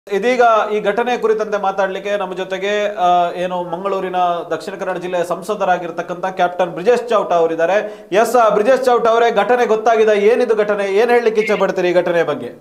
ಇದೀಗ ಈ ಘಟನೆ ಕುರಿತಂತೆ ಮಾತಾಡ್ಲಿಕ್ಕೆ ನಮ್ಮ ಜೊತೆಗೆ ಆ, ಏನು ಮಂಗಳೂರಿನ ದಕ್ಷಿಣ ಕನ್ನಡ ಜಿಲ್ಲೆಯ ಸಂಸದರಾಗಿರ್ತಕ್ಕಂಥ ಕ್ಯಾಪ್ಟನ್ ಬ್ರಿಜೇಶ್ ಚೌಟ ಅವರಿದ್ದಾರೆ ಎಸ್ ಬ್ರಿಜೇಶ್ ಚೌಟ ಅವರೇ ಘಟನೆ ಗೊತ್ತಾಗಿದೆ ಏನಿದು ಘಟನೆ ಏನ್ ಹೇಳಲಿಕ್ಕೆ ಇಚ್ಛೆ ಪಡ್ತೀರಿ ಈ ಘಟನೆ ಬಗ್ಗೆ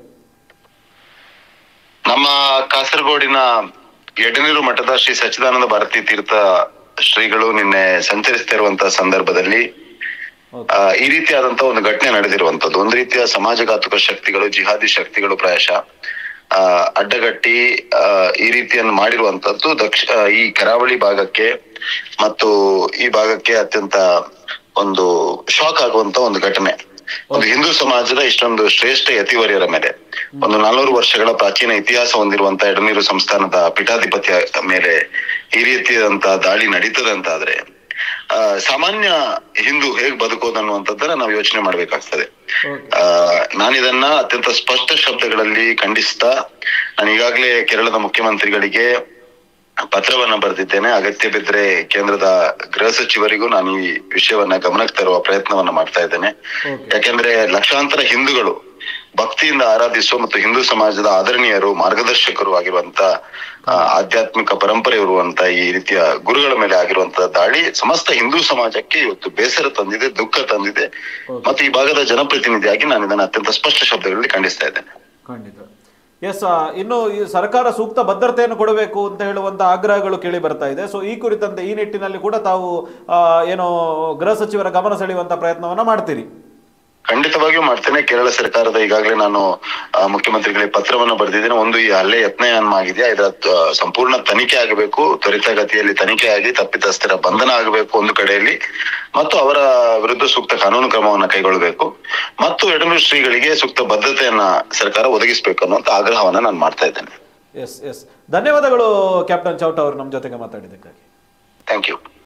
ನಮ್ಮ ಕಾಸರಗೋಡಿನ ಎಡನೀರು ಮಠದ ಶ್ರೀ ಸಚ್ಚಿದಾನಂದ ಭಾರತಿ ತೀರ್ಥ ಶ್ರೀಗಳು ನಿನ್ನೆ ಸಂಚರಿಸ್ತಿರುವಂತಹ ಸಂದರ್ಭದಲ್ಲಿ ಆ, ಈ ರೀತಿಯಾದಂತಹ ಒಂದು ಘಟನೆ ನಡೆದಿರುವಂತದ್ದು ಒಂದು ರೀತಿಯ ಸಮಾಜಘಾತುಕ ಶಕ್ತಿಗಳು ಜಿಹಾದಿ ಶಕ್ತಿಗಳು ಪ್ರಾಯಶಃ ಆ, ಅಡ್ಡಗಟ್ಟಿ ಆ, ಈ ರೀತಿಯನ್ನು ಮಾಡಿರುವಂತದ್ದು ದಕ್ಷ ಆ, ಈ ಕರಾವಳಿ ಭಾಗಕ್ಕೆ ಮತ್ತು ಈ ಭಾಗಕ್ಕೆ ಅತ್ಯಂತ ಒಂದು ಶಾಕ್ ಆಗುವಂತ ಒಂದು ಘಟನೆ ಒಂದು ಹಿಂದೂ ಸಮಾಜದ ಇಷ್ಟೊಂದು ಶ್ರೇಷ್ಠ ಯತಿವರ್ಯರ ಮೇಲೆ ಒಂದು ನಾಲ್ನೂರು ವರ್ಷಗಳ ಪ್ರಾಚೀನ ಇತಿಹಾಸ ಹೊಂದಿರುವಂತ ಎಡನೀರು ಸಂಸ್ಥಾನದ ಪೀಠಾಧಿಪತಿಯ ಮೇಲೆ ಈ ರೀತಿಯಾದಂತಹ ದಾಳಿ ನಡೀತದೆ ಅಂತಾದ್ರೆ ಆ, ಸಾಮಾನ್ಯ ಹಿಂದೂ ಹೇಗ್ ಬದುಕೋದು ಅನ್ನುವಂಥದ್ದನ್ನ ನಾವು ಯೋಚನೆ ಮಾಡ್ಬೇಕಾಗ್ತದೆ ಓಕೆ ಆ, ನಾನಿದನ್ನ ಅತ್ಯಂತ ಸ್ಪಷ್ಟ ಶಬ್ದಗಳಲ್ಲಿ ಖಂಡಿಸ್ತಾ ನಾನು ಈಗಾಗಲೇ ಕೇರಳದ ಮುಖ್ಯಮಂತ್ರಿಗಳಿಗೆ ಪತ್ರವನ್ನ ಬರೆದಿದ್ದೇನೆ ಅಗತ್ಯ ಬಿದ್ರೆ ಕೇಂದ್ರದ ಗೃಹ ಸಚಿವರಿಗೂ ನಾನು ಈ ವಿಷಯವನ್ನ ಗಮನಕ್ಕೆ ತರುವ ಪ್ರಯತ್ನವನ್ನ ಮಾಡ್ತಾ ಇದ್ದೇನೆ ಓಕೆ ಯಾಕೆಂದ್ರೆ ಲಕ್ಷಾಂತರ ಹಿಂದೂಗಳು ಭಕ್ತಿಯಿಂದ ಆರಾಧಿಸುವ ಮತ್ತು ಹಿಂದೂ ಸಮಾಜದ ಆದರಣೀಯರು ಮಾರ್ಗದರ್ಶಕರು ಆಗಿರುವಂತ ಆ, ಆಧ್ಯಾತ್ಮಿಕ ಪರಂಪರೆ ಇರುವಂತ ಈ ರೀತಿಯ ಗುರುಗಳ ಮೇಲೆ ಆಗಿರುವಂತ ದಾಳಿ ಸಮಸ್ತ ಹಿಂದೂ ಸಮಾಜಕ್ಕೆ ಇವತ್ತು ಬೇಸರ ತಂದಿದೆ ದುಃಖ ತಂದಿದೆ ಓಕೆ. ಮತ್ತು ಈ ಭಾಗದ ಜನಪ್ರತಿನಿಧಿಯಾಗಿ ನಾನು ಇದನ್ನ ಅತ್ಯಂತ ಸ್ಪಷ್ಟ ಶಬ್ದಗಳಲ್ಲಿ ಖಂಡಿಸ್ತಾ ಇದ್ದೇನೆ ಖಂಡಿತ ಎಸ್ ಇನ್ನು ಈ ಸರ್ಕಾರ ಸೂಕ್ತ ಭದ್ರತೆಯನ್ನು ಕೊಡಬೇಕು ಅಂತ ಹೇಳುವಂತ ಆಗ್ರಹಗಳು ಕೇಳಿ ಬರ್ತಾ ಇದೆ ಸೊ ಈ ಕುರಿತಂತೆ ಈ ನಿಟ್ಟಿನಲ್ಲಿ ಕೂಡ ತಾವು ಆ, ಏನು ಗೃಹ ಸಚಿವರ ಗಮನ ಸೆಳೆಯುವಂತ ಪ್ರಯತ್ನವನ್ನ ಮಾಡ್ತೀರಿ ಖಂಡಿತವಾಗಿಯೂ ಮಾಡ್ತೇನೆ ಕೇರಳ ಸರ್ಕಾರದ ಈಗಾಗಲೇ ನಾನು ಆ, ಮುಖ್ಯಮಂತ್ರಿಗಳಿಗೆ ಪತ್ರವನ್ನು ಬರೆದಿದ್ದೇನೆ ಒಂದು ಈ ಹಲ್ಲೆ ಯತ್ನ ಏನ್ ಆಗಿದೆಯಾ ಇದರ ಆ, ಸಂಪೂರ್ಣ ತನಿಖೆ ಆಗಬೇಕು ತ್ವರಿತಗತಿಯಲ್ಲಿ ತನಿಖೆ ಆಗಿ ತಪ್ಪಿತಸ್ಥರ ಬಂಧನ ಆಗಬೇಕು ಒಂದು ಕಡೆಯಲ್ಲಿ ಮತ್ತು ಅವರ ವಿರುದ್ಧ ಸೂಕ್ತ ಕಾನೂನು ಕ್ರಮವನ್ನ ಕೈಗೊಳ್ಳಬೇಕು ಮತ್ತು ಎಡನೂರು ಶ್ರೀಗಳಿಗೆ ಸೂಕ್ತ ಬದ್ಧತೆಯನ್ನ ಸರ್ಕಾರ ಒದಗಿಸಬೇಕು ಅನ್ನುವಂತ ಆಗ್ರಹವನ್ನ ನಾನು ಮಾಡ್ತಾ ಇದ್ದೇನೆ ಎಸ್ ಎಸ್ ಧನ್ಯವಾದಗಳು ಕ್ಯಾಪ್ಟನ್ ಚೌಟ ಅವರು ನಮ್ಮ ಜೊತೆಗೆ ಮಾತಾಡಿದ್ದಕ್ಕಾಗಿ ಥ್ಯಾಂಕ್ ಯು